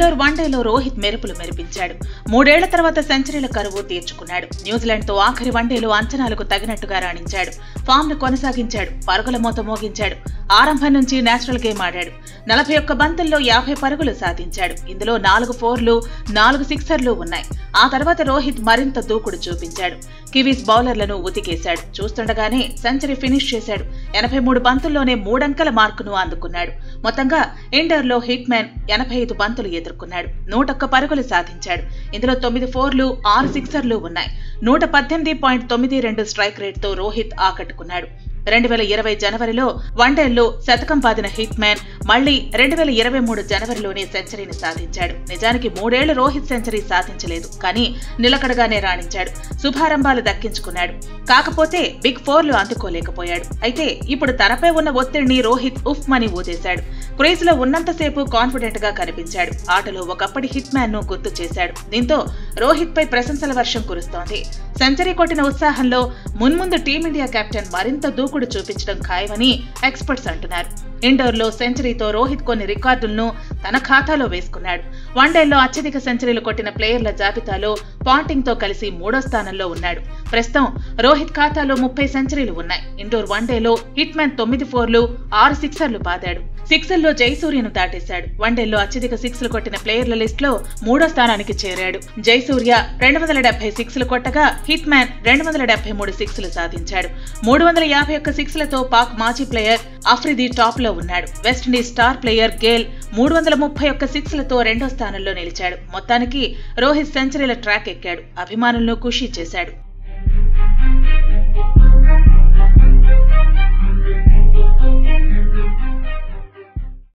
indoor వన్డేలో రోహిత్ మెరుపులు మెరిపించాడు మూడేళ్ల తర్వాత సెంచరీల కరువు తీర్చుకున్నాడు న్యూజిలాండ్తో ఆఖరి వన్డేలో అంచనాలకు తగినట్టుగా రాణించాడు ఫామ్ ను కొనసాగించాడు పరుగుల మోత మోగించాడు ఆరంభం నుంచి నేచురల్ గేమ్ ఆడాడు నలభై ఒక్క బంతుల్లో యాభై పరుగులు సాధించాడు ఇందులో నాలుగు ఫోర్లు నాలుగు సిక్సర్లు ఉన్నాయి ఆ తర్వాత రోహిత్ మరింత దూకుడు చూపించాడు కివీస్ బౌలర్లను ఉతికేశాడు చూస్తుండగానే సెంచరీ ఫినిష్ చేశాడు ఎనభై మూడు బంతుల్లోనే మూడంకెల మార్కును అందుకున్నాడు మొత్తంగా ఇండోర్లో హిట్ మ్యాన్ ఎనభై ఐదు బంతులు ఎదుర్కొన్నాడు నూటొక్క పరుగులు సాధించాడు ఇందులో తొమ్మిది ఫోర్లు ఆరు సిక్సర్లు ఉన్నాయి నూట పద్దెనిమిది పాయింట్ తొమ్మిది రెండు స్ట్రైక్ రేట్తో రోహిత్ ఆకట్టుకున్నాడు రెండు వేల ఇరవై జనవరిలో వన్డేల్లో శతకం బాదిన హిట్ మ్యాన్ మళ్లీ రెండు వేల ఇరవై మూడు జనవరిలోనే సెంచరీని సాధించాడు నిజానికి మూడేళ్లు రోహిత్ సెంచరీ సాధించలేదు కానీ నిలకడగానే రాణించాడు శుభారంభాలు దక్కించుకున్నాడు కాకపోతే బిగ్ ఫోర్లు అందుకోలేకపోయాడు అయితే ఇప్పుడు తనపై ఉన్న ఒత్తిడిని రోహిత్ ఉఫ్ మని ఊదేశాడు క్రీజ్ లో ఉన్నంతసేపు కాన్ఫిడెంట్ గా కనిపించాడు ఆటలో ఒకప్పటి హిట్ మ్యాన్ ను గుర్తు చేశాడు దీంతో రోహిత్ పై ప్రశంసల వర్షం కురుస్తోంది సెంచరీ కొట్టిన ఉత్సాహంలో మున్ముందు టీమిండియా కెప్టెన్ మరింత దూకుడు చూపించడం ఖాయమని ఎక్స్పర్ట్స్ అంటున్నారు ఇండోర్లో సెంచరీతో రోహిత్ కొన్ని రికార్డులను తన ఖాతాలో వేసుకున్నాడు వన్డేల్లో అత్యధిక సెంచరీలు కొట్టిన ప్లేయర్ల జాబితాలో పాంటింగ్ తో కలిసి మూడో స్థానంలో ఉన్నాడు ప్రస్తుతం రోహిత్ ఖాతాలో ముప్పై సెంచరీలు ఉన్నాయి ఇండోర్ వన్డేలో హిట్ మ్యాన్ తొమ్మిది ఫోర్లు ఆరు సిక్సర్లు బాదాడు సిక్సర్లో జయసూర్యను దాటేశాడు వన్డేల్లో అత్యధిక సిక్స్లు కొట్టిన ప్లేయర్ల లిస్ట్ లో మూడో స్థానానికి చేరాడు జయసూర్య రెండు వందల డెబ్బై సిక్స్లు కొట్టగా హిట్ మ్యాన్ రెండు వందల డెబ్బై మూడు సిక్స్లు సాధించాడు మూడు వందల యాభై ఒక్క సిక్స్లతో పాక్ మాజీ ప్లేయర్ అఫ్రిది టాప్ లో ఉన్నాడు వెస్టిండీస్ స్టార్ ప్లేయర్ గేల్ మూడు వందల ముప్పై ఒక్క సిక్స్లతో రెండో స్థానంలో నిలిచాడు మొత్తానికి రోహిత్ సెంచరీల ట్రాక్ ఎక్కాడు అభిమానులను ఖుషీ చేశాడు